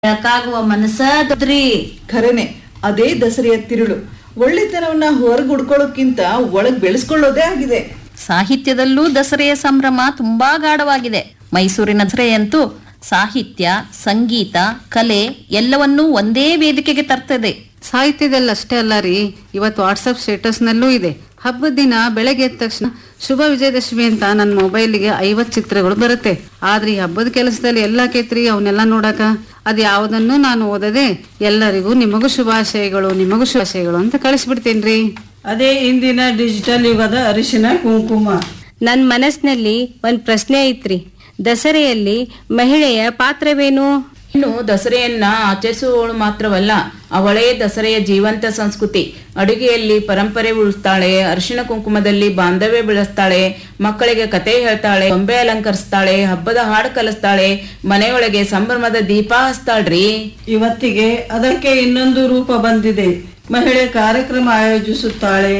ಬೆಳಕಾಗುವ ಮನಸ್ಸದ್ರಿ ಖರೇನೆ ಅದೇ ದಸರೆಯ ತಿರುಳು ಒಳ್ಳೆತನವನ್ನ ಹೊರಗುಡ್ಕೊಳ್ಳೋಕ್ಕಿಂತ ಒಳಗ್ ಬೆಳೆಸ್ಕೊಳ್ಳೋದೇ ಆಗಿದೆ ಸಾಹಿತ್ಯದಲ್ಲೂ ದಸರೆಯ ಸಂಭ್ರಮ ತುಂಬಾ ಗಾಢವಾಗಿದೆ ಮೈಸೂರಿನ ದಸರೆಯಂತೂ ಸಾಹಿತ್ಯ ಸಂಗೀತ ಕಲೆ ಎಲ್ಲವನ್ನೂ ಒಂದೇ ವೇದಿಕೆಗೆ ತರ್ತದೆ ಸಾಹಿತ್ಯದಲ್ಲಿ ಅಷ್ಟೇ ಅಲ್ಲ ರೀ ಇವತ್ತು ವಾಟ್ಸಪ್ ಸ್ಟೇಟಸ್ನಲ್ಲೂ ಇದೆ ಹಬ್ಬದ ದಿನ ಬೆಳಗ್ಗೆ ಎದ್ದ ತಕ್ಷಣ ಶುಭ ವಿಜಯದಶಮಿ ಅಂತ ನನ್ನ ಮೊಬೈಲಿಗೆ ಐವತ್ ಚಿತ್ರಗಳು ಬರುತ್ತೆ ಆದ್ರೆ ಈ ಹಬ್ಬದ ಕೆಲಸದಲ್ಲಿ ಎಲ್ಲ ಕೇತ್ರಿ ಅವನ್ನೆಲ್ಲ ನೋಡಕ ಅದ್ ಯಾವ್ದನ್ನು ನಾನು ಓದದೆ ಎಲ್ಲರಿಗೂ ನಿಮಗೂ ಶುಭಾಶಯಗಳು ನಿಮಗೂ ಶುಭಾಶಯಗಳು ಅಂತ ಕಳಿಸ್ಬಿಡ್ತೇನ್ರಿ ಅದೇ ಇಂದಿನ ಡಿಜಿಟಲ್ ಯುಗದ ಅರಿಶಿನ ಕುಂಕುಮ ನನ್ನ ಮನಸ್ಸಿನಲ್ಲಿ ಒಂದು ಪ್ರಶ್ನೆ ಐತ್ರಿ ದಸರೆಯಲ್ಲಿ ಮಹಿಳೆಯ ಪಾತ್ರವೇನು ಇನ್ನು ದಸರೆಯನ್ನ ಆಚರಿಸುವವಳು ಮಾತ್ರವಲ್ಲ ಅವಳೇ ದಸರೆಯ ಜೀವಂತ ಸಂಸ್ಕೃತಿ ಅಡುಗೆಯಲ್ಲಿ ಪರಂಪರೆ ಉಳಿಸ್ತಾಳೆ ಅರಿಶಿಣ ಕುಂಕುಮದಲ್ಲಿ ಬಾಂಧವ್ಯ ಬೆಳೆಸ್ತಾಳೆ ಮಕ್ಕಳಿಗೆ ಕತೆ ಹೇಳ್ತಾಳೆ ಗೊಂಬೆ ಅಲಂಕರಿಸ್ತಾಳೆ ಹಬ್ಬದ ಹಾಡು ಕಲಿಸ್ತಾಳೆ ಮನೆಯೊಳಗೆ ಸಂಭ್ರಮದ ದೀಪ ಹಚ್ತಾಳ್ರಿ ಇವತ್ತಿಗೆ ಅದಕ್ಕೆ ಇನ್ನೊಂದು ರೂಪ ಬಂದಿದೆ ಮಹಿಳೆ ಕಾರ್ಯಕ್ರಮ ಆಯೋಜಿಸುತ್ತಾಳೆ